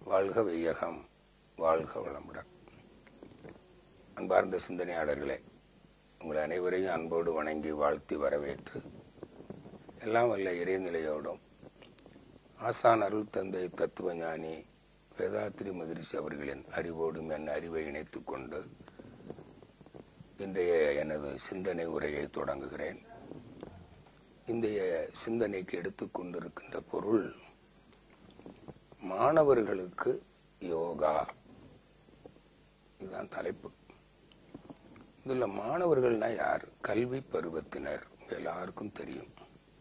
வாழ்க வையகம் வாழ்க வளமுடன் அன்பார்ந்த சிந்தனையாளர்களே உங்கள் அனைவரையும் அன்போடு வணங்கி வாழ்த்தி வரவேற்று எல்லாம் வல்ல இறைநிலையோடும் ஆசான் அருள் தந்தை தத்துவஞானி வேதாத்திரி மகிரிஷி அவர்களின் அறிவோடும் என் அறிவை இணைத்துக் கொண்டு இன்றைய எனது சிந்தனை உரையை தொடங்குகிறேன் இன்றைய சிந்தனைக்கு எடுத்துக்கொண்டிருக்கின்ற பொருள் மாணவர்களுக்கு யோகா இதுதான் தலைப்பு இதுல மாணவர்கள்னா யார் கல்வி பருவத்தினர் எல்லாருக்கும் தெரியும்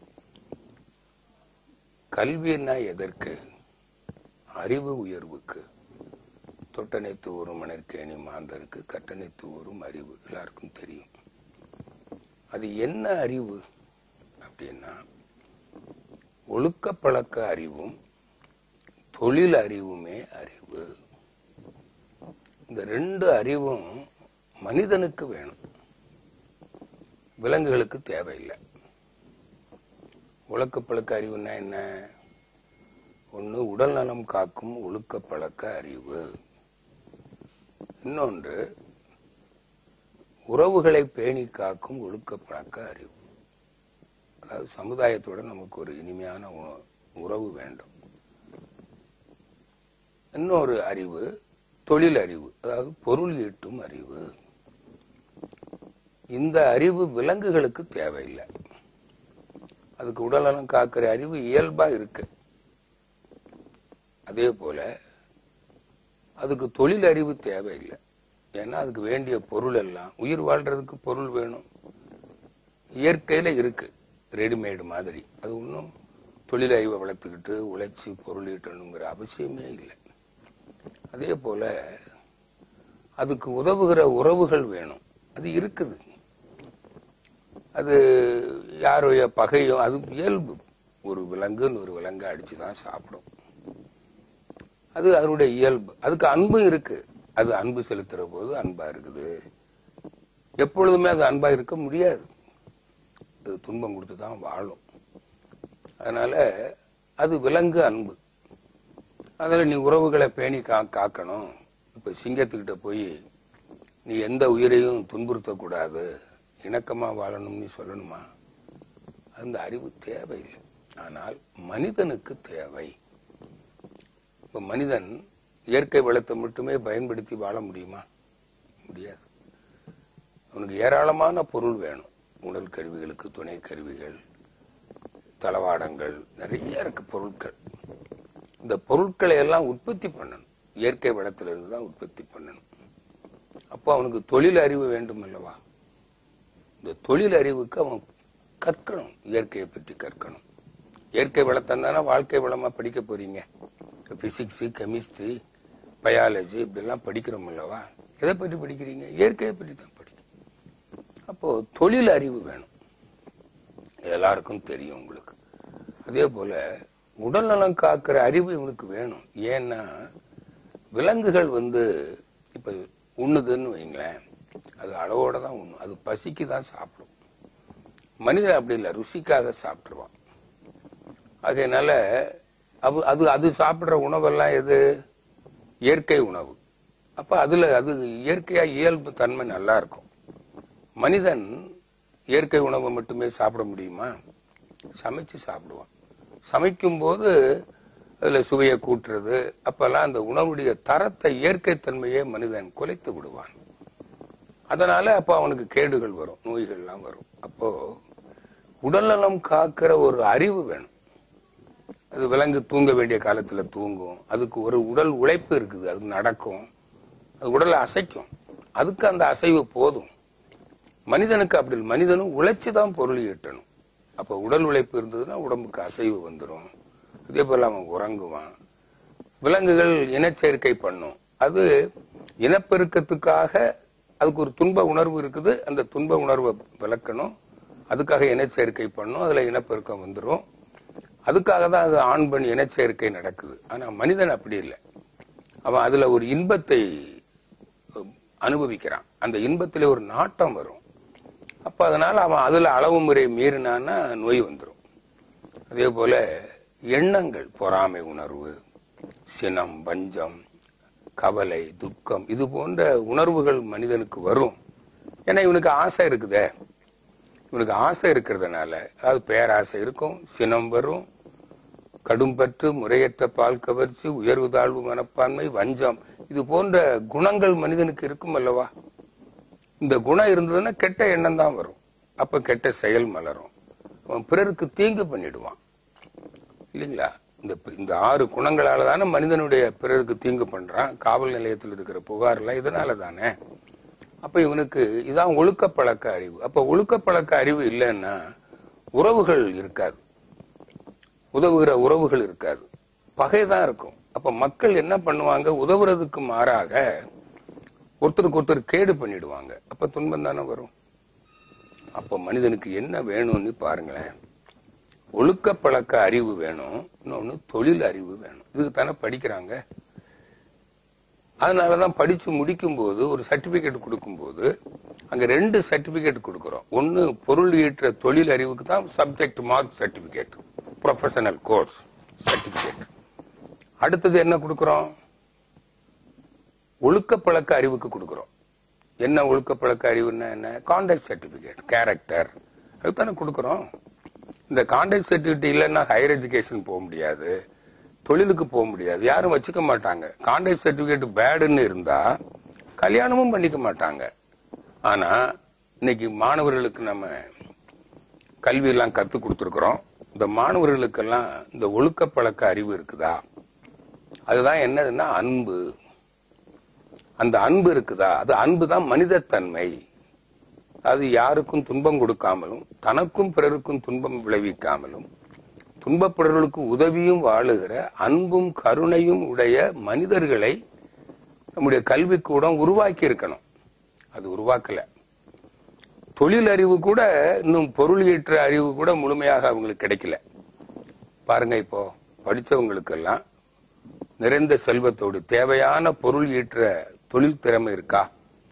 கல்வின்னா எதற்கு அறிவு உயர்வுக்கு தொட்டனை தூரும் மணற்கேணி மாந்தருக்கு கட்டணை தூரும் அறிவு எல்லாருக்கும் தெரியும் அது என்ன அறிவு அப்படின்னா ஒழுக்க பழக்க அறிவும் தொழில் அறிவுமே அறிவு இந்த ரெண்டு அறிவும் மனிதனுக்கு வேணும் விலங்குகளுக்கு தேவையில்லை ஒழுக்க பழக்க அறிவுன்னா என்ன ஒன்று உடல் நலம் காக்கும் ஒழுக்க பழக்க அறிவு இன்னொன்று உறவுகளை பேணி காக்கும் ஒழுக்க பழக்க அறிவு அதாவது சமுதாயத்தோட நமக்கு ஒரு இனிமையான உ- உறவு வேண்டும் இன்னொரு அறிவு தொழில் அறிவு அதாவது பொருள் ஈட்டும் அறிவு இந்த அறிவு விலங்குகளுக்கு தேவையில்லை அதுக்கு உடல்நலம் காக்கிற அறிவு இயல்பா இருக்கு அதே போல அதுக்கு தொழில் அறிவு தேவையில்லை ஏன்னா அதுக்கு வேண்டிய பொருள் எல்லாம் உயிர் வாழ்றதுக்கு பொருள் வேணும் இயற்கையில இருக்கு ரெடிமேடு மாதிரி அது ஒன்றும் தொழில் அறிவை வளர்த்துக்கிட்டு உழைச்சி பொருள் ஈட்டணுங்கிற அவசியமே இல்லை அதே போல அதுக்கு உதவுகிற உறவுகள் வேணும் அது இருக்குது அது யாருடைய பகையும் அது இயல்பு ஒரு விலங்குன்னு ஒரு விலங்கை அடிச்சுதான் சாப்பிடும் அது அதனுடைய இயல்பு அதுக்கு அன்பு இருக்கு அது அன்பு செலுத்துற போது அன்பா இருக்குது எப்பொழுதுமே அது அன்பா இருக்க முடியாது அது துன்பம் கொடுத்து தான் வாழும் அதனால அது விலங்கு அன்பு அதுல நீ உறவுகளை பேணி கா காக்கணும் இப்ப சிங்கத்துக்கிட்ட போய் நீ எந்த உயிரையும் துன்புறுத்தக்கூடாது இணக்கமா வாழணும்னு நீ சொல்லணுமா அந்த அறிவு தேவையில்லை ஆனால் மனிதனுக்கு தேவை இப்ப மனிதன் இயற்கை வளத்தை மட்டுமே பயன்படுத்தி வாழ முடியுமா முடியாது அவனுக்கு ஏராளமான பொருள் வேணும் உடல் கருவிகளுக்கு துணை கருவிகள் தளவாடங்கள் நிறைய இருக்கு பொருட்கள் இந்த பொருட்களை எல்லாம் உற்பத்தி பண்ணணும் இயற்கை வளத்திலிருந்து தான் உற்பத்தி பண்ணணும் அப்போ அவனுக்கு தொழில் அறிவு வேண்டும் அல்லவா இந்த தொழில் அறிவுக்கு அவன் கற்கணும் இயற்கையை பற்றி கற்கணும் இயற்கை வளத்தை தானே வாழ்க்கை வளமா படிக்க போறீங்க பிசிக்ஸ் கெமிஸ்ட்ரி பயாலஜி இப்படிலாம் படிக்கிறோம் அல்லவா எதை பற்றி படிக்கிறீங்க இயற்கையை பற்றி தான் படிக்கணும் அப்போ தொழில் அறிவு வேணும் இது எல்லாருக்கும் தெரியும் உங்களுக்கு அதே போல உடல் நலம் காக்கிற அறிவு இவனுக்கு வேணும் ஏன்னா விலங்குகள் வந்து இப்ப உண்ணுதுன்னு வைங்களேன் அது அளவோட தான் உண்ணும் அது பசிக்கு தான் சாப்பிடும் மனிதன் அப்படி இல்லை ருசிக்காக சாப்பிட்டுருவான் ஆகையினால அது அது அது சாப்பிடுற உணவெல்லாம் எது இயற்கை உணவு அப்ப அதுல அது இயற்கையா இயல்பு தன்மை நல்லா இருக்கும் மனிதன் இயற்கை உணவை மட்டுமே சாப்பிட முடியுமா சமைச்சு சாப்பிடுவான் சமைக்கும் போது அதுல சுவையை கூட்டுறது அப்பெல்லாம் அந்த உணவுடைய தரத்தை இயற்கை தன்மையை மனிதன் குலைத்து விடுவான் அதனால அப்ப அவனுக்கு கேடுகள் வரும் நோய்கள்லாம் வரும் அப்போ உடல்நலம் காக்கிற ஒரு அறிவு வேணும் அது விலங்கு தூங்க வேண்டிய காலத்துல தூங்கும் அதுக்கு ஒரு உடல் உழைப்பு இருக்குது அது நடக்கும் அது உடலை அசைக்கும் அதுக்கு அந்த அசைவு போதும் மனிதனுக்கு அப்படி இல்லை. மனிதனும் உழைச்சு தான் பொருள் ஈட்டணும் அப்ப உடல் உழைப்பு இருந்ததுன்னா உடம்புக்கு அசைவு வந்துடும் இதே போல அவன் உறங்குவான் விலங்குகள் இனச்சேர்க்கை பண்ணும் அது இனப்பெருக்கத்துக்காக அதுக்கு ஒரு துன்ப உணர்வு இருக்குது அந்த துன்ப உணர்வை விளக்கணும் அதுக்காக இனச்சேர்க்கை பண்ணும் அதுல இனப்பெருக்கம் வந்துடும் அதுக்காக தான் அது ஆண் பெண் இனச்சேர்க்கை நடக்குது ஆனா மனிதன் அப்படி இல்லை அவன் அதுல ஒரு இன்பத்தை அஹ், அனுபவிக்கிறான் அந்த இன்பத்திலே ஒரு நாட்டம் வரும் அப்ப அதனால அவன் அதுல அளவு முறை மீறினான்னா நோய் வந்துடும் அதே போல எண்ணங்கள் பொறாமை உணர்வு சினம் வஞ்சம் கவலை துக்கம் இது போன்ற உணர்வுகள் மனிதனுக்கு வரும் ஏன்னா இவனுக்கு ஆசை இருக்குதே இவனுக்கு ஆசை இருக்கிறதுனால அதாவது பேராசை இருக்கும் சினம் வரும் கடும்பற்று முறையற்ற பால் கவர்ச்சி உயர்வு தாழ்வு மனப்பான்மை வஞ்சம் இது போன்ற குணங்கள் மனிதனுக்கு இருக்கும் அல்லவா இந்த குணம் இருந்ததுன்னா கெட்ட எண்ணம் தான் வரும் அப்ப கெட்ட செயல் மலரும் அவன் பிறருக்கு தீங்கு பண்ணிடுவான் இல்லைங்களா இந்த இந்த ஆறு குணங்களால தானே மனிதனுடைய பிறருக்கு தீங்கு பண்றான் காவல் நிலையத்தில் இருக்கிற புகார்லாம் இதனால தானே அப்ப இவனுக்கு இதான் ஒழுக்க பழக்க அறிவு அப்ப ஒழுக்க பழக்க அறிவு இல்லைன்னா உறவுகள் இருக்காது உதவுகிற உறவுகள் இருக்காது பகைதான் இருக்கும் அப்ப மக்கள் என்ன பண்ணுவாங்க உதவுறதுக்கு மாறாக ஒருத்தருக்கு ஒருத்தர் கேடு பண்ணிடுவாங்க அப்ப துன்பம் தானே வரும் அப்ப மனிதனுக்கு என்ன வேணும்னு பாருங்களேன் ஒழுக்க பழக்க அறிவு வேணும் இன்னொன்னு தொழில் அறிவு வேணும் இதுக்கு தானே படிக்கிறாங்க அதனாலதான் படிச்சு முடிக்கும் போது ஒரு சர்டிபிகேட் கொடுக்கும்போது அங்க ரெண்டு சர்டிபிகேட் கொடுக்கறோம் ஒன்னு பொருள் ஈற்ற தொழில் அறிவுக்கு தான் subject mark certificate professional course certificate அடுத்தது என்ன கொடுக்கறோம் ஒழுக்க பழக்க அறிவுக்கு கொடுக்கறோம் என்ன ஒழுக்க பழக்க அறிவுன்னா என்ன கான்டாக்ட் சர்டிபிகேட் கேரக்டர் அதுதானே கொடுக்கறோம் இந்த கான்டாக்ட் சர்டிபிகேட் இல்லைன்னா ஹையர் எஜுகேஷன் போக முடியாது தொழிலுக்கு போக முடியாது யாரும் வச்சுக்க மாட்டாங்க கான்டாக்ட் சர்டிபிகேட் பேடுன்னு இருந்தா கல்யாணமும் பண்ணிக்க மாட்டாங்க ஆனா இன்னைக்கு மாணவர்களுக்கு நம்ம கல்வி எல்லாம் கத்து கொடுத்துருக்கிறோம் இந்த மாணவர்களுக்கெல்லாம் இந்த ஒழுக்க பழக்க அறிவு இருக்குதா அதுதான் என்னதுன்னா அன்பு அந்த அன்பு இருக்குதா அது அன்பு தான் மனிதத்தன்மை அது யாருக்கும் துன்பம் கொடுக்காமலும் தனக்கும் பிறருக்கும் துன்பம் விளைவிக்காமலும் துன்பப்படுறவர்களுக்கு உதவியும் வாழுகிற அன்பும் கருணையும் உடைய மனிதர்களை நம்முடைய கல்விக்கூடம் உருவாக்கி இருக்கணும் அது உருவாக்கல தொழில் அறிவு கூட இன்னும் பொருள் ஈற்ற அறிவு கூட முழுமையாக அவங்களுக்கு கிடைக்கல பாருங்க இப்போ படிச்சவங்களுக்கெல்லாம் நிறைந்த செல்வத்தோடு தேவையான பொருள் ஈற்ற தொழில் திறமை இருக்கா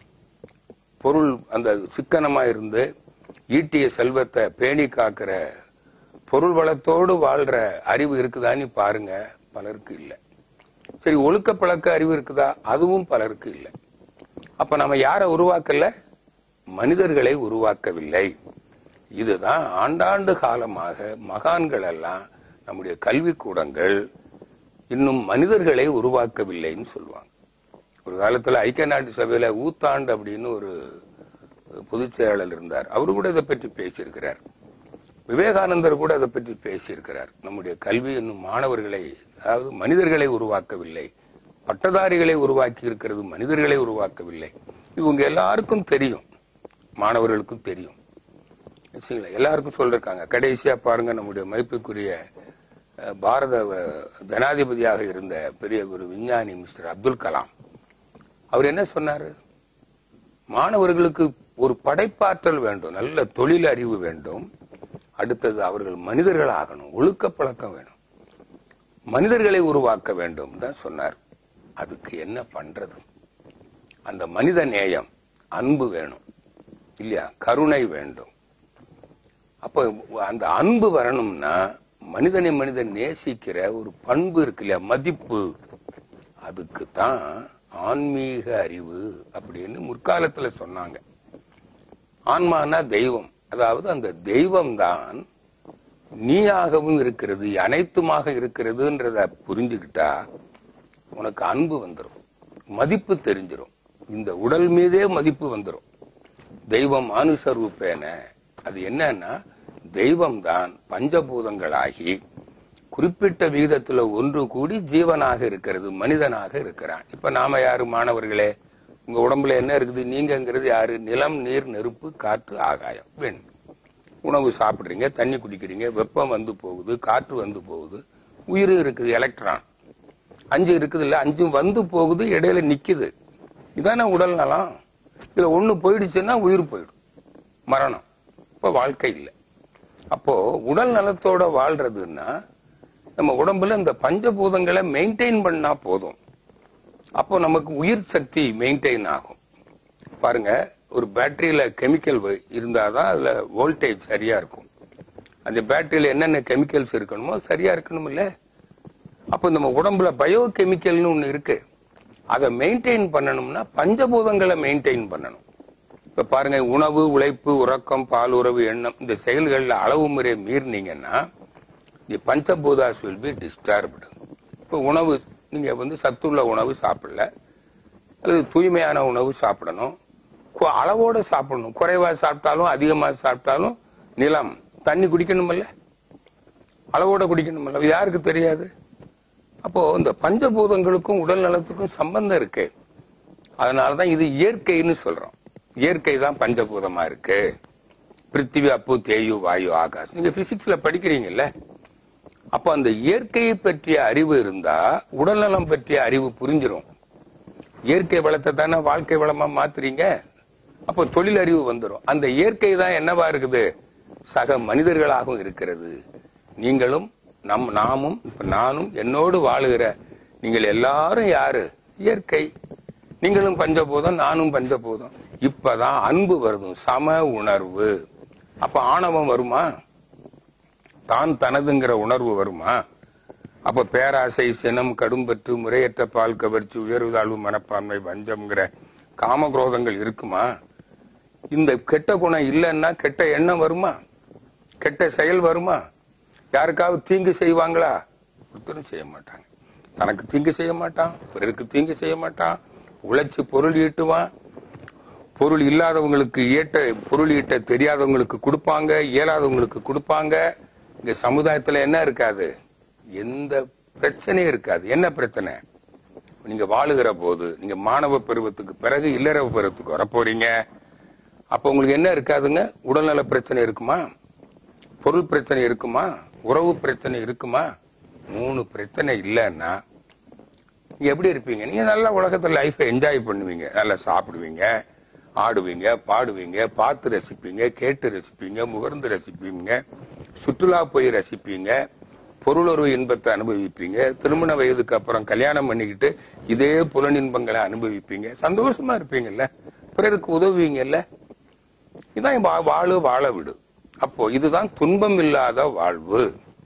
பொருள் அந்த சிக்கனமா இருந்து ஈட்டிய செல்வத்தை பேணி காக்கிற பொருள் வளத்தோடு வாழ்ற அறிவு இருக்குதான்னு பாருங்க பலருக்கு இல்ல சரி ஒழுக்க பழக்க அறிவு இருக்குதா அதுவும் பலருக்கு இல்லை அப்ப நம்ம யார உருவாக்கல மனிதர்களை உருவாக்கவில்லை இதுதான் ஆண்டாண்டு காலமாக மகான்கள் எல்லாம் நம்முடைய கல்விக்கூடங்கள் இன்னும் மனிதர்களை உருவாக்கவில்லைன்னு சொல்லுவாங்க ஒரு காலத்துல ஐக்கிய நாட்டு சபையில ஊத்தாண்டு அப்படின்னு ஒரு பொதுச் செயலாளர் இருந்தார் அவரு கூட இதை பற்றி பேசியிருக்கிறார் விவேகானந்தர் கூட அதை பற்றி பேசியிருக்கிறார் நம்முடைய கல்வி இன்னும் மாணவர்களை அதாவது மனிதர்களை உருவாக்கவில்லை பட்டதாரிகளை உருவாக்கி இருக்கிறது மனிதர்களை உருவாக்கவில்லை இவங்க எல்லாருக்கும் தெரியும் மாணவர்களுக்கும் தெரியும் வச்சுங்களா எல்லாருக்கும் சொல்லிருக்காங்க கடைசியா பாருங்க நம்முடைய மதிப்புக்குரிய அஹ், பாரத அஹ், ஜனாதிபதியாக இருந்த பெரிய ஒரு விஞ்ஞானி மிஸ்டர் அப்துல் கலாம் அவர் என்ன சொன்னாரு மாணவர்களுக்கு ஒரு படைப்பாற்றல் வேண்டும் நல்ல தொழில் அறிவு வேண்டும் அடுத்தது அவர்கள் மனிதர்கள் ஆகணும் ஒழுக்க பழக்கம் வேணும் மனிதர்களை உருவாக்க வேண்டும் தான் சொன்னார் அதுக்கு என்ன பண்றது அந்த மனித நேயம் அன்பு வேணும் இல்லையா கருணை வேண்டும் அப்ப அந்த அன்பு வரணும்னா மனிதனை மனிதன் நேசிக்கிற ஒரு பண்பு இருக்கு இல்லையா மதிப்பு அதுக்கு தான் ஆன்மீக அறிவு அப்படின்னு முற்காலத்துல சொன்னாங்க ஆன்மானா தெய்வம் அதாவது அந்த தெய்வம் தான் நீயாகவும் இருக்கிறது அனைத்துமாக இருக்கிறதுன்றத புரிஞ்சுக்கிட்டா உனக்கு அன்பு வந்துடும் மதிப்பு தெரிஞ்சிடும் இந்த உடல் மீதே மதிப்பு வந்துடும் தெய்வம் அனுசர்வுப்பேன அது என்னன்னா தெய்வம் தான் பஞ்சபூதங்களாகி குறிப்பிட்ட விகிதத்துல ஒன்று கூடி ஜீவனாக இருக்கிறது மனிதனாக இருக்கிறான் இப்ப நாம யாரு மாணவர்களே உங்க உடம்புல என்ன இருக்குது நீங்கங்கிறது யாரு நிலம் நீர் நெருப்பு காற்று ஆகாயம் வெண் உணவு சாப்பிடுறீங்க தண்ணி குடிக்கிறீங்க வெப்பம் வந்து போகுது காற்று வந்து போகுது உயிர் இருக்குது எலக்ட்ரான் அஞ்சு இருக்குது இல்ல அஞ்சும் வந்து போகுது இடையில நிக்குது இதானே உடல் நலம் இதுல ஒண்ணு போயிடுச்சுன்னா உயிர் போயிடும் மரணம் இப்ப வாழ்க்கை இல்லை அப்போ உடல் நலத்தோட வாழ்றதுன்னா நம்ம உடம்புல இந்த பஞ்சபூதங்களை மெயின்டைன் பண்ணா போதும் அப்போ நமக்கு உயிர் சக்தி மெயின்டைன் ஆகும் பாருங்க ஒரு பேட்டரியில கெமிக்கல் இருந்தாதான் அதுல வோல்டேஜ் சரியா இருக்கும் அந்த பேட்டரியில என்னென்ன கெமிக்கல்ஸ் இருக்கணுமோ சரியா இருக்கணும் இல்ல அப்ப நம்ம உடம்புல பயோ கெமிக்கல்னு ஒண்ணு இருக்கு அதை மெயின்டைன் பண்ணணும்னா பஞ்சபூதங்களை மெயின்டைன் பண்ணணும் இப்ப பாருங்க உணவு உழைப்பு உறக்கம் பால் உறவு எண்ணம் இந்த செயல்கள்ல அளவு முறை மீறினீங்கன்னா தி பஞ்சபூதாஸ் வில் பி டிஸ்டர்ப்டு இப்ப உணவு நீங்க வந்து சத்துள்ள உணவு சாப்பிடல அல்லது தூய்மையான உணவு சாப்பிடணும் கு- அளவோட சாப்பிடணும் குறைவா சாப்பிட்டாலும் அதிகமா சாப்பிட்டாலும் நிலம் தண்ணி குடிக்கணுமல்ல அளவோட குடிக்கணுமல்ல அது யாருக்கு தெரியாது அப்போ இந்த பஞ்சபூதங்களுக்கும் உடல் நலத்துக்கும் சம்பந்தம் இருக்கு அதனாலதான் இது இயற்கைன்னு சொல்றோம் இயற்கை தான் பஞ்சபூதமா இருக்கு பிருத்திவி அப்பு தேயு வாயு ஆகாஷ் நீங்க பிசிக்ஸ்ல படிக்கிறீங்கல்ல அப்ப அந்த இயற்கையை பற்றிய அறிவு இருந்தா உடல்நலம் பற்றிய அறிவு புரிஞ்சிரும் இயற்கை வளத்தை தானே வாழ்க்கை வளமா மாத்துறீங்க அப்போ தொழில் அறிவு வந்துடும் அந்த இயற்கை தான் என்னவா இருக்குது சக மனிதர்களாகவும் இருக்கிறது நீங்களும் நம் நாமும் இப்ப நானும் என்னோடு வாழுகிற நீங்கள் எல்லாரும் யாரு இயற்கை நீங்களும் பஞ்சபூதம் நானும் பஞ்சபூதம் இப்பதான் அன்பு வருதும் சம உணர்வு அப்ப ஆணவம் வருமா தான் தனதுங்கிற உணர்வு வருமா அப்ப பேராசை சினம் கடும்பற்று முறையற்ற பால் கவர்ச்சி உயர்வு தாழ்வு மனப்பான்மை வஞ்சம்ங்கிற காமக்ரோதங்கள் இருக்குமா இந்த கெட்ட குணம் இல்லைன்னா கெட்ட எண்ணம் வருமா கெட்ட செயல் வருமா யாருக்காவது தீங்கு செய்வாங்களா ஒருத்தரும் செய்ய மாட்டாங்க தனக்கு தீங்கு செய்ய மாட்டான் பிறருக்கு தீங்கு செய்ய மாட்டான் உழைச்சு பொருள் ஈட்டுவான் பொருள் இல்லாதவங்களுக்கு ஈட்ட பொருள் ஈட்ட தெரியாதவங்களுக்கு கொடுப்பாங்க இயலாதவங்களுக்கு கொடுப்பாங்க இங்க சமுதாயத்துல என்ன இருக்காது எந்த பிரச்சனையும் இருக்காது என்ன பிரச்சனை நீங்க வாழுகிற போது நீங்க மாணவ பருவத்துக்கு பிறகு இல்லற பருவத்துக்கு வரப்போறீங்க அப்ப உங்களுக்கு என்ன இருக்காதுங்க உடல்நல பிரச்சனை இருக்குமா பொருள் பிரச்சனை இருக்குமா உறவு பிரச்சனை இருக்குமா மூணு பிரச்சனை இல்லைன்னா நீங்க எப்படி இருப்பீங்க நீங்க நல்லா உலகத்துல லைஃபை என்ஜாய் பண்ணுவீங்க நல்லா சாப்பிடுவீங்க ஆடுவீங்க பாடுவீங்க பார்த்து ரசிப்பீங்க கேட்டு ரசிப்பீங்க முகர்ந்து ரசிப்பீங்க சுற்றுலா போய் ரசிப்பீங்க பொருளுறவு இன்பத்தை அனுபவிப்பீங்க திருமண வயதுக்கு அப்புறம் கல்யாணம் பண்ணிக்கிட்டு இதே புலனின்பங்களை அனுபவிப்பீங்க சந்தோஷமா இருப்பீங்கல்ல பிறருக்கு உதவுவீங்கல்ல இதான் வா- வாழு வாழ விடு அப்போ இதுதான் துன்பம் இல்லாத வாழ்வு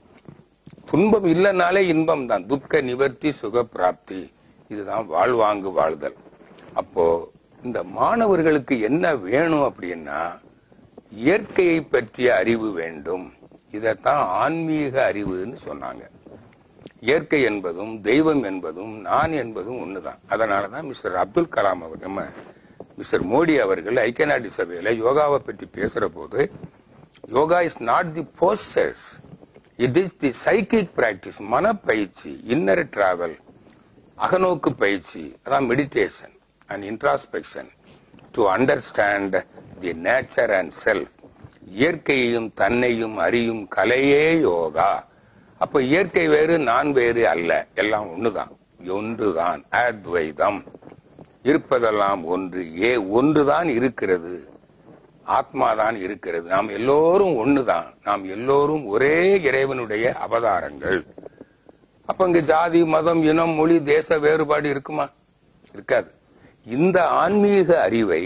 துன்பம் இல்லைனாலே இன்பம் தான் துக்க நிவர்த்தி சுக பிராப்தி இதுதான் வாழ்வாங்கு வாழ்தல் அப்போ இந்த மாணவர்களுக்கு என்ன வேணும் அப்படின்னா இயற்கையை பற்றிய அறிவு வேண்டும் இதைத்தான் ஆன்மீக அறிவுன்னு சொன்னாங்க இயற்கை என்பதும் தெய்வம் என்பதும் நான் என்பதும் ஒண்ணுதான் அதனாலதான் மிஸ்டர் அப்துல் கலாம் அவர் நம்ம மிஸ்டர் மோடி அவர்கள் ஐக்கிய நாடு சபையில யோகாவை பற்றி பேசுற போது yoga is not the postures it is the psychic practice மனப்பயிற்சி இன்னர் டிராவல் அகநோக்கு பயிற்சி அதான் meditation and introspection to understand the nature and self இயற்கையையும் தன்னையும் அறியும் கலையே யோகா அப்ப இயற்கை வேறு நான் வேறு அல்ல எல்லாம் ஒண்ணுதான் ஒன்றுதான் அத்வைதம் இருப்பதெல்லாம் ஒன்று ஏ ஒன்றுதான் இருக்கிறது ஆத்மாதான் இருக்கிறது நாம் எல்லோரும் ஒண்ணுதான் நாம் எல்லோரும் ஒரே இறைவனுடைய அவதாரங்கள் அப்ப இங்க ஜாதி மதம் இனம் மொழி தேச வேறுபாடு இருக்குமா இருக்காது இந்த ஆன்மீக அறிவை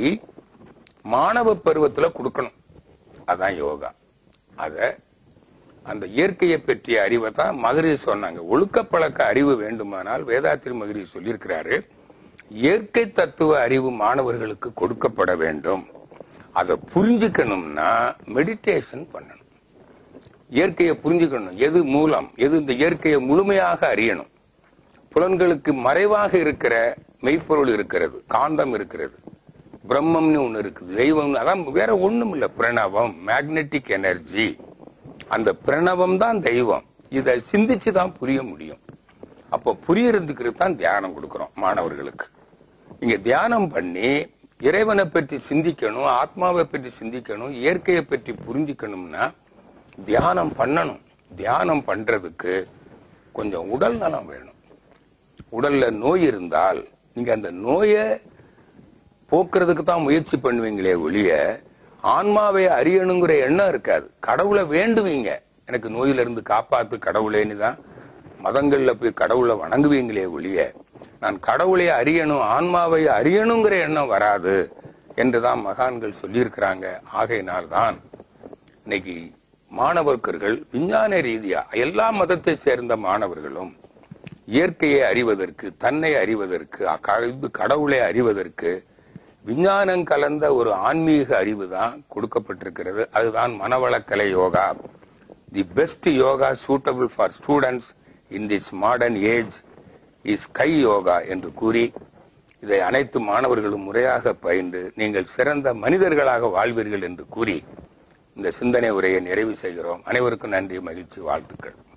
மாணவ பருவத்துல கொடுக்கணும் அதான் யோகா அத அந்த இயற்கையை பற்றிய அறிவை தான் மகரிஷி சொன்னாங்க ஒழுக்க பழக்க அறிவு வேண்டுமானால் வேதாத்திரி மகரிஷி சொல்லியிருக்கிறாரு இயற்கை தத்துவ அறிவு மாணவர்களுக்கு கொடுக்கப்பட வேண்டும் அதை புரிஞ்சுக்கணும்னா மெடிடேஷன் பண்ணணும் இயற்கையை புரிஞ்சுக்கணும் எது மூலம் எது இந்த இயற்கையை முழுமையாக அறியணும் புலன்களுக்கு மறைவாக இருக்கிற மெய்ப்பொருள் இருக்கிறது காந்தம் இருக்கிறது பிரம்மம்னு ஒண்ணு இருக்குது தெய்வம் அதான் வேற ஒண்ணும் இல்ல பிரணவம் மேக்னெட்டிக் எனர்ஜி அந்த பிரணவம் தான் தெய்வம் இதை சிந்திச்சு தான் புரிய முடியும் அப்போ புரியறதுக்கு தான் தியானம் கொடுக்கிறோம் மாணவர்களுக்கு நீங்க தியானம் பண்ணி இறைவனை பற்றி சிந்திக்கணும் ஆத்மாவை பற்றி சிந்திக்கணும் இயற்கையை பற்றி புரிஞ்சுக்கணும்னா தியானம் பண்ணணும் தியானம் பண்றதுக்கு கொஞ்சம் உடல் நலம் வேணும் உடல்ல நோய் இருந்தால் நீங்க அந்த நோயை போக்குறதுக்கு தான் முயற்சி பண்ணுவீங்களே ஒழிய ஆன்மாவை அறியணுங்கிற எண்ணம் இருக்காது கடவுளை வேண்டுவீங்க எனக்கு நோயில இருந்து காப்பாத்து கடவுளேன்னு தான் மதங்கள்ல போய் கடவுளை வணங்குவீங்களே ஒழிய நான் கடவுளை அறியணும் ஆன்மாவை அறியணுங்கிற எண்ணம் வராது என்றுதான் மகான்கள் சொல்லியிருக்கிறாங்க ஆகையினால்தான் இன்னைக்கு மாணவர்கள் விஞ்ஞான ரீதியா எல்லா மதத்தை சேர்ந்த மாணவர்களும் இயற்கையை அறிவதற்கு தன்னை அறிவதற்கு அ- இது கடவுளை அறிவதற்கு விஞ்ஞானம் கலந்த ஒரு ஆன்மீக அறிவு தான் கொடுக்கப்பட்டிருக்கிறது அதுதான் Manavalakalai yoga the best yoga suitable for students in this modern age is கை யோகா என்று கூறி இதை அனைத்து மாணவர்களும் முறையாக பயின்று நீங்கள் சிறந்த மனிதர்களாக வாழ்வீர்கள் என்று கூறி இந்த சிந்தனை உரையை நிறைவு செய்கிறோம் அனைவருக்கும் நன்றி மகிழ்ச்சி வாழ்த்துக்கள்